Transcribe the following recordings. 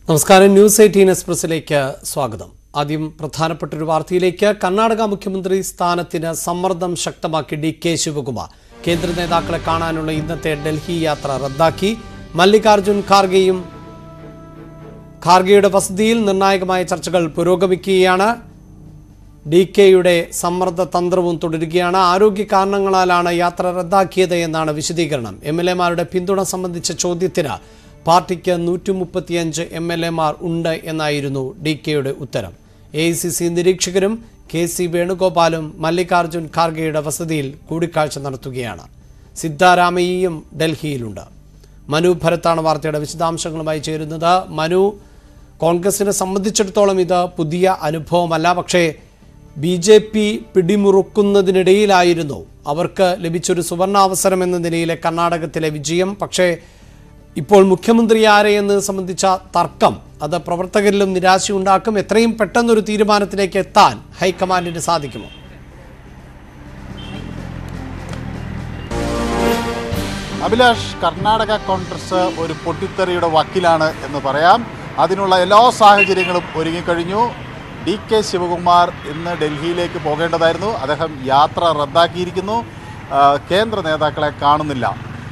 നമസ്കാരം news eighteen എക്സ്പ്രസിലേക്ക് സ്വാഗതം ആദ്യം പ്രധാനപ്പെട്ട ഒരു വാർത്തയിലേക്ക് കർണാടക മുഖ്യമന്ത്രി സ്ഥാനത്തിന് സമ്മർദ്ദം ശക്തമാക്കി ഡി കെ ശിവകുമാർ കേന്ദ്ര നേതാക്കളെ കാണാനുള്ള ഇന്നത്തെ ഡൽഹി യാത്ര റദ്ദാക്കി മല്ലികാർജുൻ ഖാർഗെയും ഖാർഗെയുടെ വസതിയിൽ നിർണായകമായ ചർച്ചകൾ പുരോഗമിക്കുകയാണ് ഡി കെയുടെ സമ്മർദ്ദ തന്ത്രവും തുടരുകയാണ് ആരോഗ്യ കാരണങ്ങളാലാണ് യാത്ര റദ്ദാക്കിയത് എന്നാണ് വിശദീകരണം എം എൽ എമാരുടെ പിന്തുണ സംബന്ധിച്ച ചോദ്യത്തിന് പാർട്ടിക്ക് നൂറ്റി മുപ്പത്തിയഞ്ച് എം എൽ എമാർ ഉണ്ട് എന്നായിരുന്നു ഡി കെയുടെ ഉത്തരം എ ഐ സി സി നിരീക്ഷകരും കെ സി വേണുഗോപാലും മല്ലികാർജുൻ ഖാർഗെയുടെ വസതിയിൽ കൂടിക്കാഴ്ച നടത്തുകയാണ് സിദ്ധാരാമയ്യയും ഡൽഹിയിലുണ്ട് മനു ഭരത്താണ് വാർത്തയുടെ വിശദാംശങ്ങളുമായി ചേരുന്നത് മനു കോൺഗ്രസിനെ സംബന്ധിച്ചിടത്തോളം ഇത് പുതിയ അനുഭവമല്ല പക്ഷേ ബി ജെ പി പിടിമുറുക്കുന്നതിനിടയിലായിരുന്നു അവർക്ക് ലഭിച്ചൊരു സുവർണാവസരം എന്ന നിലയിലെ കർണാടകത്തിലെ വിജയം പക്ഷേ ഇപ്പോൾ മുഖ്യമന്ത്രി ആരെ എന്ന് സംബന്ധിച്ച തർക്കം അത് പ്രവർത്തകരിലും നിരാശയുണ്ടാക്കും എത്രയും പെട്ടെന്നൊരു തീരുമാനത്തിലേക്ക് എത്താൻ ഹൈക്കമാൻഡിന് സാധിക്കുമോ അഭിലാഷ് കർണാടക കോൺഗ്രസ് ഒരു പൊട്ടിത്തെറിയുടെ വക്കിലാണ് എന്ന് പറയാം അതിനുള്ള എല്ലാ സാഹചര്യങ്ങളും ഒരുങ്ങിക്കഴിഞ്ഞു ഡി കെ ശിവകുമാർ ഇന്ന് ഡൽഹിയിലേക്ക് പോകേണ്ടതായിരുന്നു അദ്ദേഹം യാത്ര റദ്ദാക്കിയിരിക്കുന്നു ആ, കേന്ദ്ര നേതാക്കളെ കാണുന്നില്ല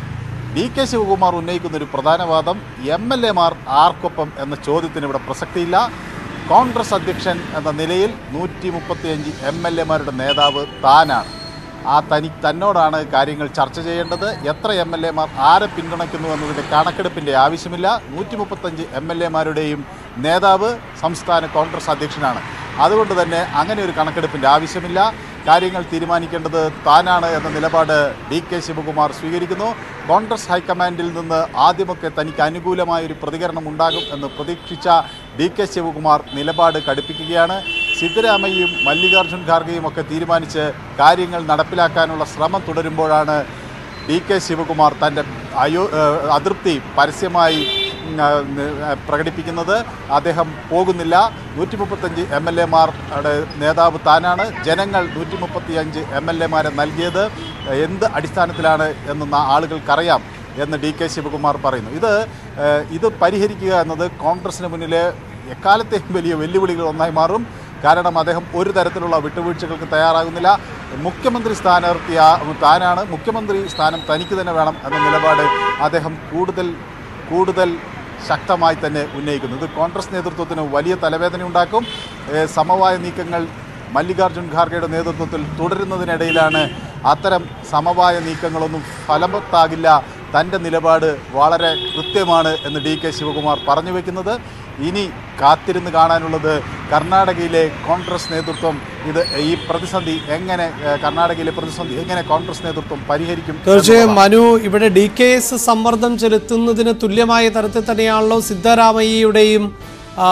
ഡി കെ ശിവകുമാർ ഉന്നയിക്കുന്ന ഒരു പ്രധാന വാദം എം എൽ എമാർ ആർക്കൊപ്പം എന്ന ചോദ്യത്തിന് ഇവിടെ പ്രസക്തിയില്ല കോൺഗ്രസ് അധ്യക്ഷൻ എന്ന നിലയിൽ നൂറ്റി മുപ്പത്തിയഞ്ച് എം എൽ എമാരുടെ നേതാവ് താനാണ് ആ തനി തന്നോടാണ് കാര്യങ്ങൾ ചർച്ച ചെയ്യേണ്ടത് എത്ര എം എൽ എമാർ ആരെ പിന്തുണയ്ക്കുന്നു എന്നതിൻ്റെ കണക്കെടുപ്പിൻ്റെ ആവശ്യമില്ല നൂറ്റി മുപ്പത്തഞ്ച് എം എൽ എമാരുടെയും നേതാവ് സംസ്ഥാന കോൺഗ്രസ് അധ്യക്ഷനാണ് അതുകൊണ്ട് തന്നെ അങ്ങനെ ഒരു കണക്കെടുപ്പിൻ്റെ ആവശ്യമില്ല കാര്യങ്ങൾ തീരുമാനിക്കേണ്ടത് താനാണ് എന്ന നിലപാട് ഡി കെ ശിവകുമാർ സ്വീകരിക്കുന്നു കോൺഗ്രസ് ഹൈക്കമാൻഡിൽ നിന്ന് ആദ്യമൊക്കെ തനിക്ക് അനുകൂലമായ ഒരു പ്രതികരണം ഉണ്ടാകും എന്ന് പ്രതീക്ഷിച്ച ഡി കെ ശിവകുമാർ നിലപാട് കടുപ്പിക്കുകയാണ് സിദ്ധരാമയ്യയും മല്ലികാർജ്ജുൻ ഖാർഗെയും ഒക്കെ തീരുമാനിച്ച് കാര്യങ്ങൾ നടപ്പിലാക്കാനുള്ള ശ്രമം തുടരുമ്പോഴാണ് ഡി കെ ശിവകുമാർ തൻ്റെ അയോ ഏഹ് അതൃപ്തി പരസ്യമായി ഉം, ആ, ന- ആ, പ്രകടിപ്പിക്കുന്നത് അദ്ദേഹം പോകുന്നില്ല നൂറ്റി മുപ്പത്തഞ്ച് എം എൽ എമാരുടെ നേതാവ് താനാണ് ജനങ്ങൾ നൂറ്റി മുപ്പത്തിയഞ്ച് എം എൽ എമാരെ നൽകിയത് എന്ത് അടിസ്ഥാനത്തിലാണ് എന്ന് ന- ആളുകൾക്കറിയാം എന്ന് ഡി കെ ശിവകുമാർ പറയുന്നു ഇത് ഏഹ്, ഇത് പരിഹരിക്കുക എന്നത് കോൺഗ്രസിന് മുന്നിലെ എക്കാലത്തെയും വലിയ വെല്ലുവിളികൾ ഒന്നായി മാറും കാരണം അദ്ദേഹം ഒരു തരത്തിലുള്ള വിട്ടുവീഴ്ചകൾക്ക് തയ്യാറാകുന്നില്ല മുഖ്യമന്ത്രി സ്ഥാനാർത്ഥി താനാണ് മുഖ്യമന്ത്രി സ്ഥാനം തനിക്ക് തന്നെ വേണം എന്ന നിലപാട് അദ്ദേഹം കൂടുതൽ കൂടുതൽ ശക്തമായി തന്നെ ഉന്നയിക്കുന്നു ഇത് കോൺഗ്രസ് നേതൃത്വത്തിന് വലിയ തലവേദന ഉണ്ടാക്കും ഏഹ് സമവായ നീക്കങ്ങൾ മല്ലികാർജ്ജുൻ ഖാർഗെയുടെ നേതൃത്വത്തിൽ തുടരുന്നതിനിടയിലാണ് അത്തരം സമവായ നീക്കങ്ങളൊന്നും ഫലവത്താകില്ല തൻ്റെ നിലപാട് വളരെ കൃത്യമാണ് എന്ന് ഡി കെ ശിവകുമാർ പറഞ്ഞു വയ്ക്കുന്നത് ഇനി കാത്തിരുന്ന് കാണാനുള്ളത് കർണാടകയിലെ കോൺഗ്രസ് നേതൃത്വം ഇത് ഈ പ്രതിസന്ധി എങ്ങനെ ഏഹ്, കർണാടകയിലെ പ്രതിസന്ധി എങ്ങനെ കോൺഗ്രസ് നേതൃത്വം പരിഹരിക്കും തീർച്ചയായും മനു ഇവിടെ ഡി കെ എസ് സമ്മർദ്ദം ചെലുത്തുന്നതിന് തുല്യമായ തരത്തിൽ തന്നെയാണല്ലോ സിദ്ധരാമയ്യയുടെയും ആ,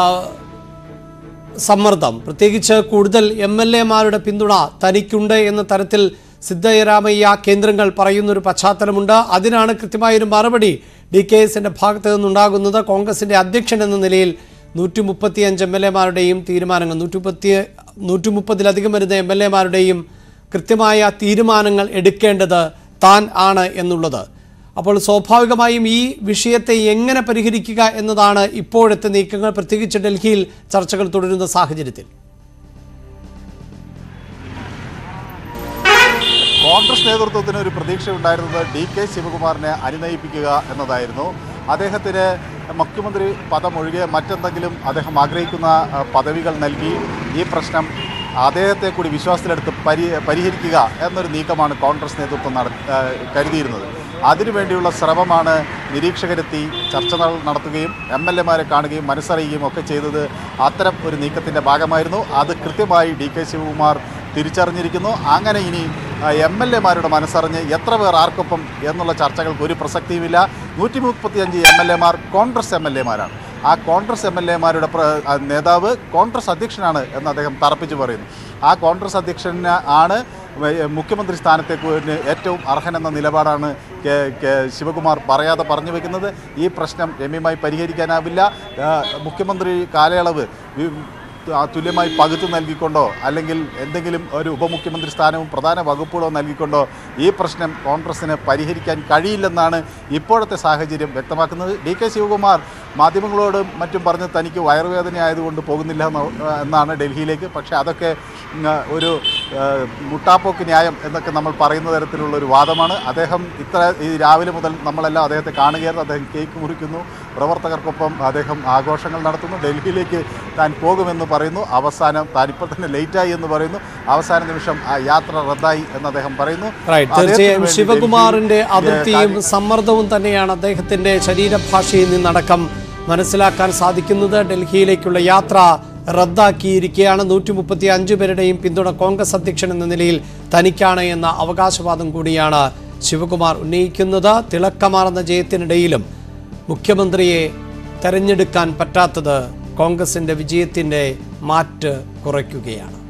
സമ്മർദ്ദം പ്രത്യേകിച്ച് കൂടുതൽ എം എൽ എമാരുടെ പിന്തുണ തനിക്കുണ്ട് എന്ന തരത്തിൽ സിദ്ധരാമയ്യ കേന്ദ്രങ്ങൾ പറയുന്നൊരു പശ്ചാത്തലമുണ്ട് അതിനാണ് കൃത്യമായൊരു മറുപടി ഡി കെ എസിന്റെ ഭാഗത്ത് നിന്നുണ്ടാകുന്നത് കോൺഗ്രസിന്റെ അധ്യക്ഷൻ എന്ന നിലയിൽ നൂറ്റി മുപ്പത്തിയഞ്ച് എം എൽ എമാരുടെയും തീരുമാനങ്ങൾ നൂറ്റി മുപ്പത്തി നൂറ്റി മുപ്പതിലധികം വരുന്ന എം എൽ എമാരുടെയും കൃത്യമായ തീരുമാനങ്ങൾ എടുക്കേണ്ടത് താൻ ആണ് എന്നുള്ളത് അപ്പോൾ സ്വാഭാവികമായും ഈ വിഷയത്തെ എങ്ങനെ പരിഹരിക്കുക എന്നതാണ് ഇപ്പോഴത്തെ നീക്കങ്ങൾ പ്രത്യേകിച്ച് ഡൽഹിയിൽ ചർച്ചകൾ തുടരുന്ന സാഹചര്യത്തിൽ കോൺഗ്രസ് നേതൃത്വത്തിന് ഒരു പ്രതീക്ഷ ഉണ്ടായിരുന്നത് ഡി കെ ശിവകുമാറിനെ അനുനയിപ്പിക്കുക എന്നതായിരുന്നു അദ്ദേഹത്തിന് മുഖ്യമന്ത്രി പദം ഒഴികെ മറ്റെന്തെങ്കിലും അദ്ദേഹം ആഗ്രഹിക്കുന്ന ആ, പദവികൾ നൽകി ഈ പ്രശ്നം അദ്ദേഹത്തെ കൂടി വിശ്വാസത്തിലെടുത്ത് പരി പരിഹരിക്കുക എന്നൊരു നീക്കമാണ് കോൺഗ്രസ് നേതൃത്വം നട ആ, കരുതിയിരുന്നത് അതിനുവേണ്ടിയുള്ള ശ്രമമാണ് നിരീക്ഷകരെത്തി ചർച്ച നട- നടത്തുകയും എം എൽ എമാരെ കാണുകയും മനസ്സറിയുകയും ഒക്കെ ചെയ്തത് അത്തരം ഒരു നീക്കത്തിൻ്റെ ഭാഗമായിരുന്നു അത് കൃത്യമായി ഡി കെ ശിവകുമാർ തിരിച്ചറിഞ്ഞിരിക്കുന്നു അങ്ങനെ ഇനി എം എൽ എമാരുടെ മനസ്സറിഞ്ഞ് എത്ര പേർ ആർക്കൊപ്പം എന്നുള്ള ചർച്ചകൾക്ക് ഒരു പ്രസക്തിയുമില്ല നൂറ്റി മുപ്പത്തിയഞ്ച് എം എൽ എമാർ കോൺഗ്രസ് എം എൽ എമാരാണ് ആ കോൺഗ്രസ് എം എൽ എമാരുടെ നേതാവ് കോൺഗ്രസ് അധ്യക്ഷനാണ് എന്ന് അദ്ദേഹം തറപ്പിച്ച് പറയുന്നു ആ കോൺഗ്രസ് അധ്യക്ഷന് ആണ് വ- മുഖ്യമന്ത്രി സ്ഥാനത്തേക്ക് ഏറ്റവും അർഹനെന്ന നിലപാടാണ് കെ- കെ- ശിവകുമാർ പറയാതെ പറഞ്ഞു വെക്കുന്നത് ഈ പ്രശ്നം രമ്യമായി പരിഹരിക്കാനാവില്ല ആ, മുഖ്യമന്ത്രി കാലയളവ് വി- ആ തുല്യമായി പകുത്തു നൽകിക്കൊണ്ടോ അല്ലെങ്കിൽ എന്തെങ്കിലും ഒരു ഉപമുഖ്യമന്ത്രി സ്ഥാനവും പ്രധാന വകുപ്പുകളോ നൽകിക്കൊണ്ടോ ഈ പ്രശ്നം കോൺഗ്രസിന് പരിഹരിക്കാൻ കഴിയില്ലെന്നാണ് ഇപ്പോഴത്തെ സാഹചര്യം വ്യക്തമാക്കുന്നത് ഡി കെ ശിവകുമാർ മാധ്യമങ്ങളോട് മറ്റും പറഞ്ഞ് തനിക്ക് വയറുവേദന ആയതുകൊണ്ട് പോകുന്നില്ല എന്ന് എന്നാണ് ഡൽഹിയിലേക്ക് പക്ഷേ അതൊക്കെ ഉം, ഒരു ആ, മുട്ടാപ്പോക്ക് ന്യായം എന്നൊക്കെ നമ്മൾ പറയുന്ന തരത്തിലുള്ള ഒരു വാദമാണ് അദ്ദേഹം ഇത്ര ഈ രാവിലെ മുതൽ നമ്മളെല്ലാം അദ്ദേഹത്തെ കാണുകയായിരുന്നു അദ്ദേഹം കേക്ക് മുറിക്കുന്നു പ്രവർത്തകർക്കൊപ്പം അദ്ദേഹം ആഘോഷങ്ങൾ നടത്തുന്നു ഡൽഹിയിലേക്ക് താൻ പോകുമെന്ന് പറയുന്നു അവസാനം താൻ ഇപ്പോൾ തന്നെ ലേറ്റായി എന്ന് പറയുന്നു അവസാന നിമിഷം ആ യാത്ര റദ്ദായി എന്ന് അദ്ദേഹം പറയുന്നു റൈറ്റ് അദ്ദേഹത്തിന് തീർച്ചയായും വേണ്ടി ശിവകുമാറിന്റെ ഡൽഹി, അതിർത്തിയും സമ്മർദ്ദവും തന്നെയാണ് അദ്ദേഹത്തിന്റെ ശരീരഭാഷയിൽ നിന്നടക്കം മനസ്സിലാക്കാൻ സാധിക്കുന്നത് ഡൽഹിയിലേക്കുള്ള യാത്ര റദ്ദാക്കിയിരിക്കുകയാണ് നൂറ്റി മുപ്പത്തി അഞ്ച് പേരുടെയും പിന്തുണ കോൺഗ്രസ് അധ്യക്ഷൻ എന്ന നിലയിൽ തനിക്കാണ് എന്ന അവകാശവാദം കൂടിയാണ് ശിവകുമാർ ഉന്നയിക്കുന്നത് തിളക്കമാർന്ന ജയത്തിനിടയിലും മുഖ്യമന്ത്രിയെ തെരഞ്ഞെടുക്കാൻ പറ്റാത്തത് കോൺഗ്രസിന്റെ വിജയത്തിന്റെ മാറ്റ് കുറയ്ക്കുകയാണ്